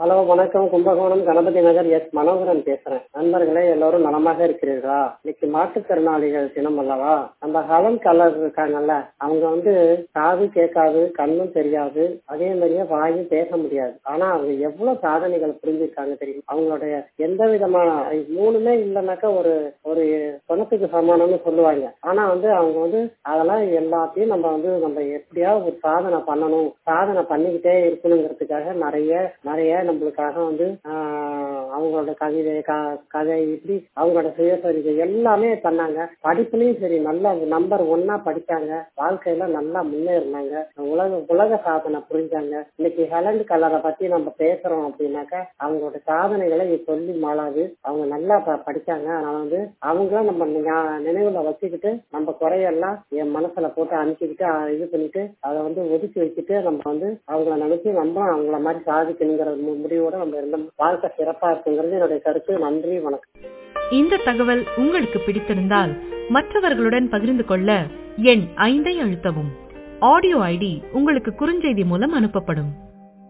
hello வணக்கம் Kumbakonam Ganapathi Nagar S Manoharan பேசுறேன் நண்பர்களே எல்லாரும் நலமாக இருக்கிறீர்களா இன்னைக்கு மாற்றுத்திறனாளிகள் தினம் அல்லவா நம்ம ஹலன் கலர் இருக்காங்கல்ல அவங்க வந்து காது கேட்காது கண்ணும் தெரியாது அதே மாதிரியே வாயும் பேச முடியாது ஆனா அவங்க எவ்வளவு சாதனைகள் புரிஞ்சிருக்காங்க தெரியும் அவங்களுடைய எந்த விதமான மூணுமே இல்லைனாக்கா ஒரு ஒரு பணத்துக்கு சமானம்னு சொல்லுவாங்க ஆனா வந்து அவங்க வந்து அதெல்லாம் எல்லாத்தையும் நம்ம வந்து நம்ம எப்படியாவது ஒரு சாதனை பண்ணணும் சாதனை பண்ணிக்கிட்டே இருக்கணுங்கிறதுக்காக நிறைய நிறைய நம்மளுக்காக வந்து ஆஹ் அவங்களோட கவிதை க- கதை இப்படி அவங்களோட சுயசரிதை எல்லாமே பண்ணாங்க படிப்புலயும் சரி நல்ல நம்பர் ஒன்னா படிச்சாங்க வாழ்க்கையில நல்லா முன்னேறினாங்க உலக உலக சாதனை புரிஞ்சாங்க இன்னைக்கு ஹெலண்ட் கலரை பத்தி நம்ம பேசுறோம் அப்படின்னாக்கா அவங்களோட சாதனைகளை இங்க சொல்லி மாளாது அவங்க நல்லா ப- படிச்சாங்க அதனால வந்து அவங்கள நம்ம ஞா- நினைவுல வச்சுக்கிட்டு நம்ம குறையெல்லாம் என் மனசுல போட்டு அனுப்பிக்கிட்டு அஹ் இது பண்ணிட்டு அதை வந்து ஒதுக்கி வச்சுட்டு நம்ம வந்து அவங்கள நினைச்சு நம்ம அவங்கள மாதிரி சாதிக்கணுங்கிற மு- முடிவோட நம்ம இருந்த வாழ்க்கை சிறப்பா இருக்குங்கிறது என்னுடைய கருத்து நன்றி வணக்கம் இந்த தகவல் உங்களுக்கு பிடித்திருந்தால் மற்றவர்களுடன் பகிர்ந்து கொள்ள எண் ஐந்தை அழுத்தவும் ஆடியோ ஐடி உங்களுக்கு குறுஞ்செய்தி மூலம் அனுப்பப்படும்